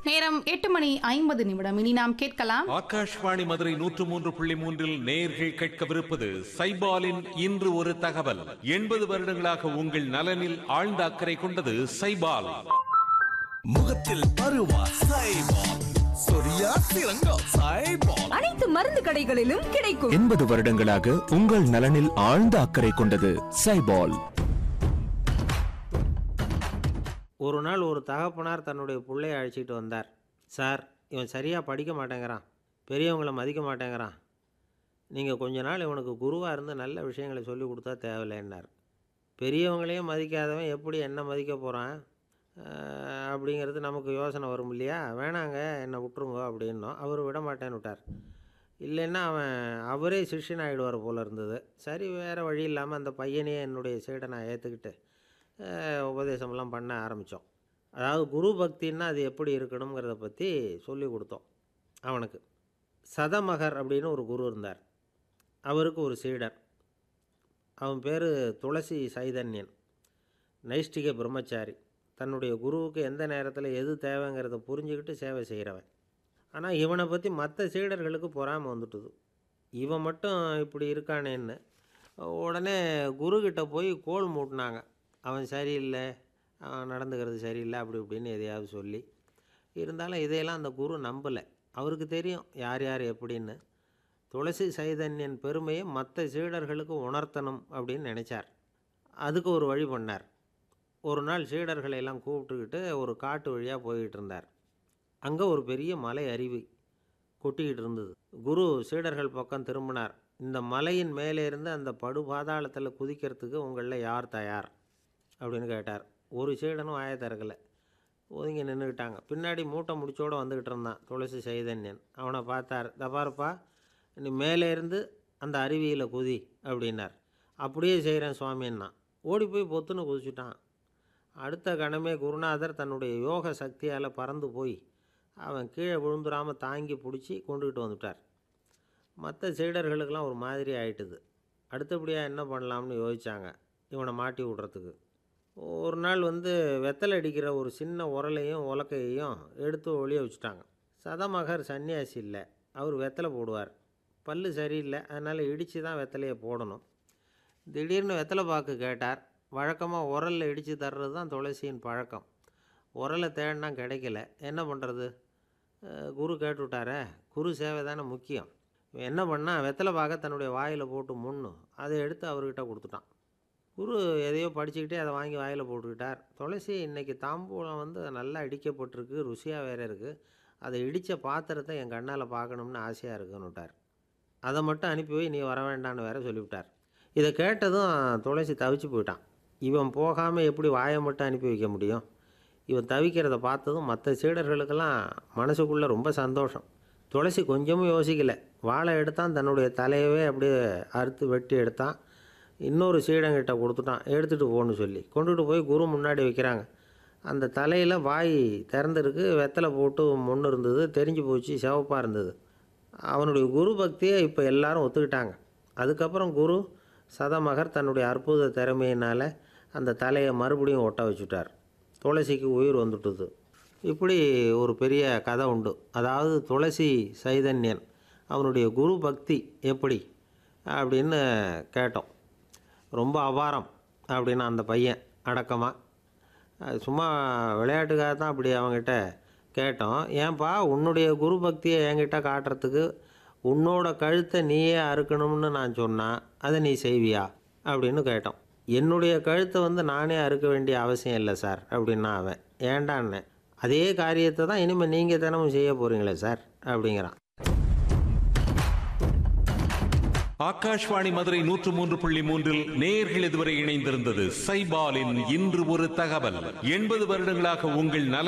நேரம் எட்டு மணி ஐம்பது நிமிடம் இனி நாம் கேட்கலாம் ஆகாஷ்வாணி மதுரை நூற்று மூன்று புள்ளி மூன்றில் நேர்கள் கேட்கவிருப்பது சைபாலின் இன்று ஒரு தகவல் எண்பது வருடங்களாக உங்கள் நலனில் ஆழ்ந்த அக்கறை கொண்டது சைபால் முகத்தில் பருவா சைபால் சொரியா சிறங்கா சைபால் அனைத்து மருந்து கடைகளிலும் கிடைக்கும் எண்பது வருடங்களாக உங்கள் நலனில் ஆழ்ந்த அக்கறை கொண்டது சைபால் ஒரு நாள் ஒரு தகப்பனார் தன்னுடைய பிள்ளைய அழைச்சிட்டு வந்தார் சார் இவன் சரியாக படிக்க மாட்டேங்கிறான் பெரியவங்களை மதிக்க மாட்டேங்கிறான் நீங்கள் கொஞ்ச நாள் இவனுக்கு குருவாக இருந்து நல்ல விஷயங்களை சொல்லி கொடுத்தா தேவையில்லைன்னார் பெரியவங்களையும் மதிக்காதவன் எப்படி என்ன மதிக்க போகிறான் அப்படிங்கிறது நமக்கு யோசனை வரும் இல்லையா வேணாங்க என்னை விட்டுருங்க அப்படின்னோம் அவர் விட மாட்டேன்னு விட்டார் இல்லைன்னா அவன் அவரே சிஷ்யன் ஆகிடுவார் போல இருந்தது சரி வேறு வழி இல்லாமல் அந்த பையனையே என்னுடைய சைடை நான் ஏற்றுக்கிட்டு அஹ், உபதேசமெல்லாம் பண்ண ஆரம்பித்தோம் அதாவது குரு பக்தின்னா அது எப்படி இருக்கணுங்கிறத பற்றி சொல்லி கொடுத்தோம் அவனுக்கு சதமகர் அப்படின்னு ஒரு குரு இருந்தார் அவருக்கு ஒரு சீடர் அவன் பேர் துளசி சைதன்யன் நைஷ்டிக பிரம்மச்சாரி தன்னுடைய குருவுக்கு எந்த நேரத்தில் எது தேவைங்கிறத புரிஞ்சுக்கிட்டு சேவை செய்கிறவன் ஆனால் இவனை பற்றி மற்ற சீடர்களுக்கு பொறாமல் வந்துட்டுது இவன் மட்டும் இப்படி இருக்கானேன்னு உடனே குருக்கிட்ட போய் கோல் மூட்டினாங்க அவன் சரியில்லை அவன் நடந்துக்கிறது சரியில்லை அப்படி இப்படின்னு எதையாவது சொல்லி இருந்தாலும் இதையெல்லாம் அந்த குரு நம்பலை அவருக்கு தெரியும் யார் யார் எப்படின்னு துளசி சைதன்யன் பெருமையை மற்ற சீடர்களுக்கு உணர்த்தணும் அப்படின்னு நினச்சார் அதுக்கு ஒரு வழி பண்ணார் ஒரு நாள் சீடர்களை எல்லாம் கூப்பிட்டுக்கிட்டு ஒரு காட்டு வழியாக போய்கிட்டு இருந்தார் அங்கே ஒரு பெரிய மலை அருவி கொட்டிக்கிட்டு இருந்தது குரு சீடர்கள் பக்கம் திரும்பினார் இந்த மலையின் மேலே இருந்து அந்த படு பாதாளத்தில் குதிக்கிறதுக்கு உங்களில் யார் தயார் அப்படின்னு கேட்டார் ஒரு சீடனும் ஆய திறக்கலை ஒதுங்கி நின்றுக்கிட்டாங்க பின்னாடி மூட்டை முடிச்சோடு வந்துக்கிட்டு இருந்தான் துளசி சைதன்யன் அவனை பார்த்தார் தபாருப்பா நீ மேலே இருந்து அந்த அருவியில் குதி அப்படின்னார் அப்படியே செய்கிறேன் சுவாமின்னா ஓடி போய் பொத்துன்னு குதிச்சுட்டான் அடுத்த கணமே குருநாதர் தன்னுடைய யோக சக்தியால் பறந்து போய் அவன் கீழே விழுந்துடாமல் தாங்கி பிடிச்சி கொண்டுக்கிட்டு வந்துட்டார் மற்ற சீடர்களுக்கெல்லாம் ஒரு மாதிரி ஆயிட்டுது அடுத்தபடியாக என்ன பண்ணலாம்னு யோசிச்சாங்க இவனை மாட்டி விட்றதுக்கு ஒரு நாள் வந்து வெத்தலை அடிக்கிற ஒரு சின்ன உரலையும் உலக்கையையும் எடுத்து ஒளிய வச்சுட்டாங்க சதமகர் சன்னியாசி இல்லை அவர் வெத்தலை போடுவார் பல்லு சரியில்லை அதனால் இடித்து தான் வெத்தலையை போடணும் திடீர்னு வெத்தலை பாக்கு கேட்டார் வழக்கமாக உரலில் இடித்து தர்றது தான் துளசியின் பழக்கம் உரலை தேடினா கிடைக்கல என்ன பண்ணுறது குரு கேட்டுவிட்டாரே குரு சேவை தானே முக்கியம் இவன் என்ன பண்ணா வெத்தலை பாக்க தன்னுடைய வாயில் போட்டு முன்னு அதை எடுத்து அவர்கிட்ட கொடுத்துட்டான் குரு எதையோ படிச்சுக்கிட்டே அதை வாங்கி வாயில் போட்டுக்கிட்டார் துளசி இன்றைக்கி தாம்பூலம் வந்து நல்லா இடிக்கப்பட்டிருக்கு ருசியாக வேறு இருக்குது அதை இடித்த பாத்திரத்தை என் கண்ணால் பார்க்கணும்னு ஆசையாக இருக்குன்னுட்டார் அதை மட்டும் அனுப்பி போய் நீ வர வேண்டான்னு வேற சொல்லிவிட்டார் இதை கேட்டதும் துளசி தவிச்சு போயிட்டான் இவன் போகாமல் எப்படி வாயை மட்டும் அனுப்பி வைக்க முடியும் இவன் தவிக்கிறத பார்த்ததும் மற்ற சீடர்களுக்கெல்லாம் மனசுக்குள்ளே ரொம்ப சந்தோஷம் துளசி கொஞ்சமும் யோசிக்கலை வாழை எடுத்தான் தன்னுடைய தலையவே அப்படியே அறுத்து வெட்டி எடுத்தான் இன்னொரு சீடங்கிட்ட கொடுத்துட்டான் எடுத்துகிட்டு போன்னு சொல்லி கொண்டுகிட்டு போய் குரு முன்னாடி வைக்கிறாங்க அந்த தலையில் வாய் திறந்துருக்கு வெத்தலை போட்டு முன்னு இருந்தது தெரிஞ்சு போச்சு சிவப்பாக இருந்தது அவனுடைய குரு பக்தியை இப்போ எல்லாரும் ஒத்துக்கிட்டாங்க அதுக்கப்புறம் குரு சதமகர் தன்னுடைய அற்புத திறமையினால் அந்த தலையை மறுபடியும் ஒட்ட வச்சுட்டார் துளசிக்கு உயிர் வந்துட்டுது இப்படி ஒரு பெரிய கதை உண்டு அதாவது துளசி சைதன்யன் அவனுடைய குரு பக்தி எப்படி அப்படின்னு கேட்டோம் ரொம்ப அபாரம் அப்படின்னு அந்த பையன் அடக்கமாக சும்மா விளையாட்டுக்காக தான் அப்படி அவங்ககிட்ட கேட்டோம் ஏன்பா உன்னுடைய குரு பக்தியை என்கிட்ட காட்டுறதுக்கு உன்னோட கழுத்தை நீயே அறுக்கணும்னு நான் சொன்னா அதை நீ செய்வியா அப்படின்னு கேட்டோம் என்னுடைய கழுத்தை வந்து நானே அறுக்க வேண்டிய அவசியம் இல்லை சார் அப்படின்னா அவன் ஏண்டான்னு அதே காரியத்தை தான் இனிமேல் நீங்கள் தினமும் செய்ய போகிறீங்களே சார் அப்படிங்கிறான் ஆகாஷ்வாணி மதுரை நூற்று மூன்று புள்ளி மூன்றில் நேர்கள் இதுவரை இணைந்திருந்தது சைபாலின் இன்று ஒரு தகவல் எண்பது வருடங்களாக உங்கள் நல